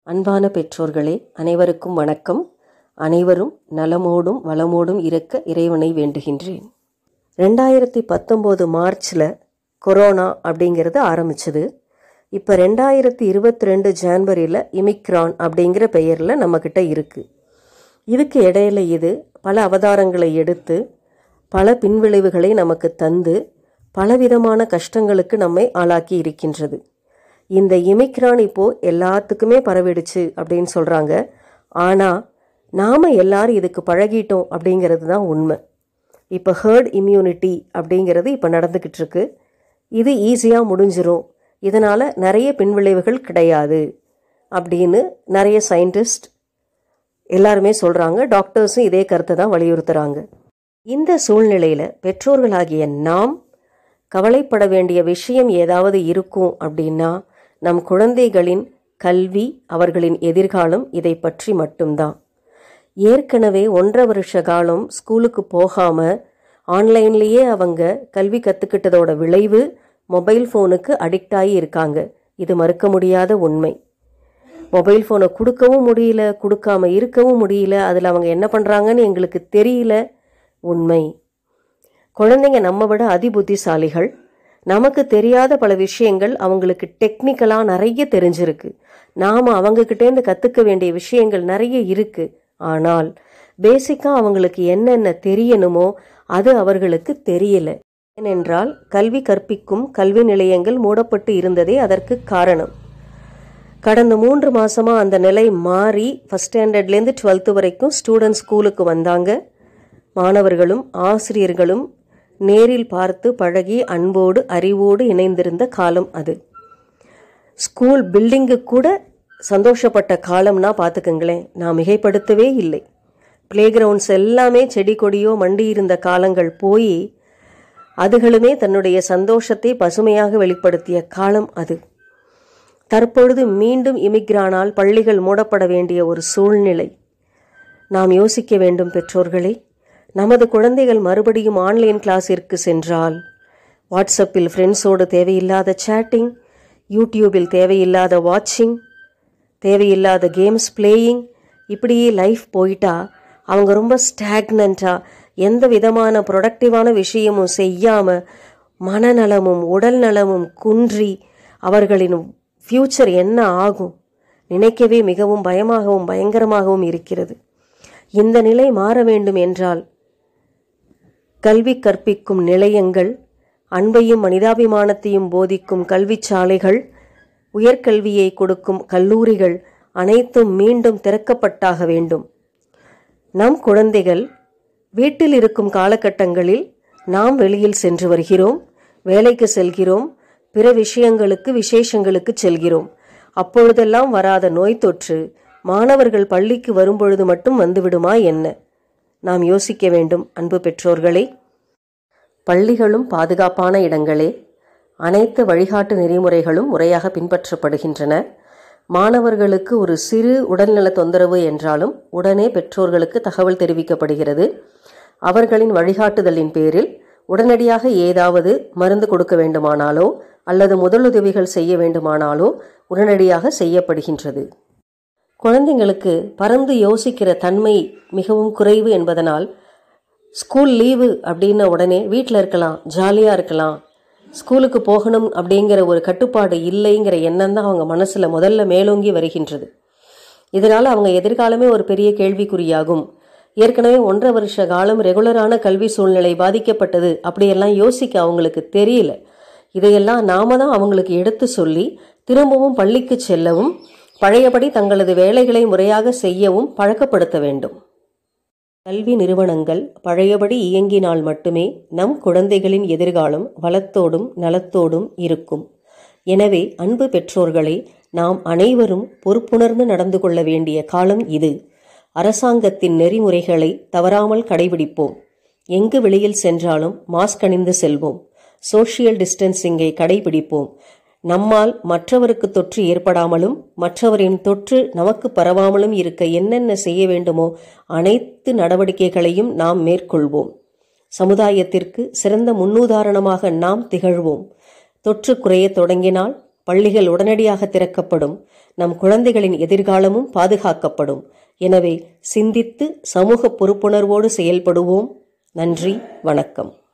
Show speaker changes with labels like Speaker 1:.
Speaker 1: அன்பான பெற்றோர்களே அனைவருக்கும் வணக்கம் அனைவரும் நலமோடும் வளமோடும் இருக்க இறைவனை வேண்டுகின்றேன் ரெண்டாயிரத்தி பத்தொம்போது மார்ச்சில் கொரோனா அப்படிங்கிறது ஆரம்பிச்சது இப்போ ரெண்டாயிரத்தி இருபத்தி ரெண்டு ஜான்வரியில் இமிக்ரான் அப்படிங்கிற பெயரில் நம்மக்கிட்ட இருக்குது இதுக்கு இடையில இது பல அவதாரங்களை எடுத்து பல பின்விளைவுகளை நமக்கு தந்து பலவிதமான கஷ்டங்களுக்கு நம்மை ஆளாக்கி இருக்கின்றது இந்த இமிக்ரான் இப்போ எல்லாத்துக்குமே பரவிடுச்சு அப்படின்னு சொல்கிறாங்க ஆனால் நாம் எல்லாரும் இதுக்கு பழகிட்டோம் அப்படிங்கிறது தான் உண்மை இப்போ ஹேர்ட் இம்யூனிட்டி அப்படிங்கிறது இப்போ நடந்துக்கிட்டு இருக்கு இது ஈஸியாக முடிஞ்சிரும் இதனால் நிறைய பின்விளைவுகள் கிடையாது அப்படின்னு நிறைய சயின்டிஸ்ட் எல்லாருமே சொல்கிறாங்க டாக்டர்ஸும் இதே கருத்தை தான் வலியுறுத்துகிறாங்க இந்த சூழ்நிலையில் பெற்றோர்களாகிய நாம் கவலைப்பட வேண்டிய விஷயம் ஏதாவது இருக்கும் அப்படின்னா நம் குழந்தைகளின் கல்வி அவர்களின் எதிர்காலம் இதை பற்றி மட்டும்தான் ஏற்கனவே ஒன்றரை வருஷ காலம் ஸ்கூலுக்கு போகாமல் ஆன்லைன்லேயே அவங்க கல்வி கற்றுக்கிட்டதோட விளைவு மொபைல் ஃபோனுக்கு அடிக்ட் ஆகி இருக்காங்க இது மறுக்க முடியாத உண்மை மொபைல் ஃபோனை கொடுக்கவும் முடியல கொடுக்காம இருக்கவும் முடியல அதில் அவங்க என்ன பண்ணுறாங்கன்னு எங்களுக்கு தெரியல உண்மை குழந்தைங்க நம்ம விட அதிபுத்திசாலிகள் நமக்கு தெரியாத பல விஷயங்கள் அவங்களுக்கு டெக்னிக்கலாக நிறைய தெரிஞ்சிருக்கு நாம் அவங்கக்கிட்டேருந்து கற்றுக்க வேண்டிய விஷயங்கள் நிறைய இருக்குது ஆனால் பேசிக்காக அவங்களுக்கு என்னென்ன தெரியணுமோ அது அவர்களுக்கு தெரியல ஏனென்றால் கல்வி கற்பிக்கும் கல்வி நிலையங்கள் மூடப்பட்டு இருந்ததே அதற்கு காரணம் கடந்த மூன்று மாசமாக அந்த நிலை மாறி ஃபஸ்ட் ஸ்டாண்டர்ட்லேருந்து டுவெல்த்து வரைக்கும் ஸ்டூடெண்ட்ஸ் ஸ்கூலுக்கு வந்தாங்க மாணவர்களும் ஆசிரியர்களும் நேரில் பார்த்து பழகி அன்போடு அறிவோடு இணைந்திருந்த காலம் அது ஸ்கூல் பில்டிங்கு கூட சந்தோஷப்பட்ட காலம்னா பார்த்துக்குங்களேன் நான் மிகைப்படுத்தவே இல்லை ப்ளே கிரவுண்ட்ஸ் எல்லாமே செடி கொடியோ மண்டி இருந்த காலங்கள் போய் அதுகளுமே தன்னுடைய சந்தோஷத்தை பசுமையாக வெளிப்படுத்திய காலம் அது தற்பொழுது மீண்டும் இமிக்ரானால் பள்ளிகள் மூடப்பட வேண்டிய ஒரு சூழ்நிலை நாம் யோசிக்க வேண்டும் பெற்றோர்களே நமது குழந்தைகள் மறுபடியும் ஆன்லைன் கிளாஸிற்கு சென்றால் வாட்ஸ்அப்பில் ஃப்ரெண்ட்ஸோடு தேவையில்லாத சேட்டிங் யூடியூபில் தேவையில்லாத வாட்சிங் தேவையில்லாத கேம்ஸ் பிளேயிங் இப்படியே லைஃப் போயிட்டா அவங்க ரொம்ப ஸ்டாக்னண்ட்டாக எந்த விதமான ப்ரொடக்டிவான விஷயமும் செய்யாமல் மனநலமும் உடல் நலமும் குன்றி அவர்களின் ஃப்யூச்சர் என்ன ஆகும் நினைக்கவே மிகவும் பயமாகவும் பயங்கரமாகவும் இருக்கிறது இந்த நிலை மாற வேண்டும் என்றால் கல்வி கற்பிக்கும் நிலையங்கள் அன்பையும் மனிதாபிமானத்தையும் போதிக்கும் கல்வி சாலைகள் உயர்கல்வியை கொடுக்கும் கல்லூரிகள் அனைத்தும் மீண்டும் திறக்கப்பட்டாக வேண்டும் நம் குழந்தைகள் வீட்டில் இருக்கும் காலகட்டங்களில் நாம் வெளியில் சென்று வருகிறோம் வேலைக்கு செல்கிறோம் பிற விஷயங்களுக்கு விசேஷங்களுக்கு செல்கிறோம் அப்பொழுதெல்லாம் வராத நோய் தொற்று மாணவர்கள் பள்ளிக்கு வரும்பொழுது மட்டும் வந்துவிடுமா என்ன நாம் யோசிக்க வேண்டும் அன்பு பெற்றோர்களே பள்ளிகளும் பாதுகாப்பான இடங்களே அனைத்து வழிகாட்டு நெறிமுறைகளும் முறையாக பின்பற்றப்படுகின்றன மாணவர்களுக்கு ஒரு சிறு உடல்நல தொந்தரவு என்றாலும் உடனே பெற்றோர்களுக்கு தகவல் தெரிவிக்கப்படுகிறது அவர்களின் வழிகாட்டுதலின் பேரில் உடனடியாக ஏதாவது மருந்து கொடுக்க வேண்டுமானாலோ அல்லது முதலுதவிகள் செய்ய வேண்டுமானாலோ உடனடியாக செய்யப்படுகின்றது குழந்தைங்களுக்கு பறந்து யோசிக்கிற தன்மை மிகவும் குறைவு என்பதனால் ஸ்கூல் லீவு அப்படின்ன உடனே வீட்டில் இருக்கலாம் ஜாலியாக இருக்கலாம் ஸ்கூலுக்கு போகணும் அப்படிங்கிற ஒரு கட்டுப்பாடு இல்லைங்கிற எண்ணம் தான் அவங்க மனசில் முதல்ல மேலோங்கி வருகின்றது இதனால் அவங்க எதிர்காலமே ஒரு பெரிய கேள்விக்குறியாகும் ஏற்கனவே ஒன்றரை வருஷ காலம் ரெகுலரான கல்வி சூழ்நிலை பாதிக்கப்பட்டது அப்படியெல்லாம் யோசிக்க அவங்களுக்கு தெரியல இதையெல்லாம் நாம தான் அவங்களுக்கு எடுத்து சொல்லி திரும்பவும் பள்ளிக்கு செல்லவும் பழையபடி தங்களது வேலைகளை முறையாக செய்யவும் பழக்கப்படுத்த வேண்டும் கல்வி நிறுவனங்கள் பழையபடி இயங்கினால் மட்டுமே நம் குழந்தைகளின் எதிர்காலம் வளத்தோடும் நலத்தோடும் இருக்கும் எனவே அன்பு பெற்றோர்களை நாம் அனைவரும் பொறுப்புணர்ந்து நடந்து கொள்ள வேண்டிய காலம் இது அரசாங்கத்தின் நெறிமுறைகளை தவறாமல் கடைபிடிப்போம் எங்கு வெளியில் சென்றாலும் மாஸ்க் அணிந்து செல்வோம் சோஷியல் டிஸ்டன்சிங்கை கடைபிடிப்போம் நம்மால் மற்றவருக்கு தொற்று ஏற்படாமலும் மற்றவரின் தொற்று நமக்கு பரவாமலும் இருக்க என்னென்ன செய்ய வேண்டுமோ அனைத்து நடவடிக்கைகளையும் நாம் மேற்கொள்வோம் சமுதாயத்திற்கு சிறந்த முன்னுதாரணமாக நாம் திகழ்வோம் தொற்று குறையத் தொடங்கினால் பள்ளிகள் உடனடியாக திறக்கப்படும் நம் குழந்தைகளின் எதிர்காலமும் பாதுகாக்கப்படும் எனவே சிந்தித்து சமூக பொறுப்புணர்வோடு செயல்படுவோம் நன்றி வணக்கம்